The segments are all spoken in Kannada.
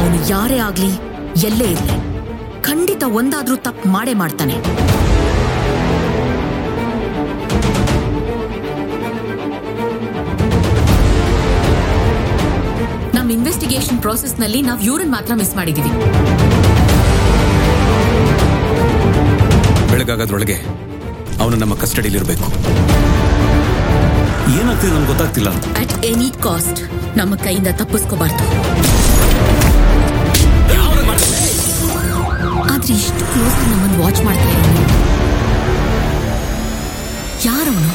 ಅವನು ಯಾರೇ ಆಗ್ಲಿ ಎಲ್ಲೇ ಇರ್ಲಿ ಖಂಡಿತ ಒಂದಾದ್ರೂ ತಪ್ಪು ಮಾಡೇ ಮಾಡ್ತಾನೆ ನಮ್ ಇನ್ವೆಸ್ಟಿಗೇಷನ್ ಪ್ರೋಸೆಸ್ ನಲ್ಲಿ ನಾವ್ ಯೂರಿನ್ ಮಾತ್ರ ಮಿಸ್ ಮಾಡಿದೀವಿ ಬೆಳಗಾಗೋದ್ರೊಳಗೆ ಅವನು ನಮ್ಮ ಕಸ್ಟಡಿಲಿರಬೇಕು ಏನಾಗ್ತಿದೆ ನಮ್ಗೆ ಗೊತ್ತಾಗ್ತಿಲ್ಲ ಅಂತ ಅಟ್ ಎನಿ ಕಾಸ್ಟ್ ನಮ್ಮ ಕೈಯಿಂದ ತಪ್ಪಿಸ್ಕೋಬಾರ್ದು ಆದ್ರೆ ಇಷ್ಟು ಕ್ಲೋಸ್ ನಮ್ಮನ್ನು ವಾಚ್ ಮಾಡ್ತಾ ಇರೋನು ಯಾರವನು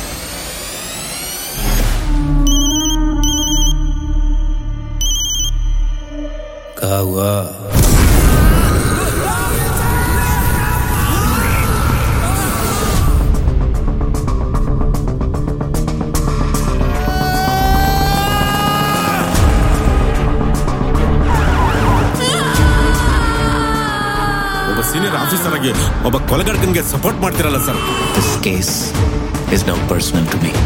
ಕಾವಾ ಒಬ್ಬ ಸೀನಿಯರ್ ಆಫೀಸರ್ ಆಗಿ ಒಬ್ಬ ಕೊಲೆಗಾರಕನ್ಗೆ ಸಪೋರ್ಟ್ ಮಾಡ್ತಿರಲ್ಲ sir This case is now personal to me.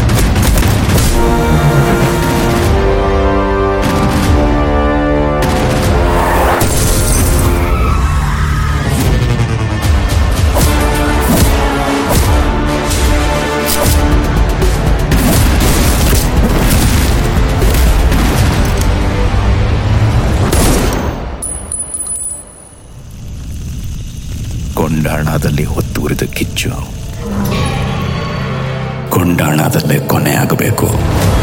ಕೊಂಡಾಣದಲ್ಲಿ ಹೊತ್ತುರಿದ ಕಿಚ್ಚು ಕೊಂಡಾಣದಲ್ಲೇ ಕೊನೆಯಾಗಬೇಕು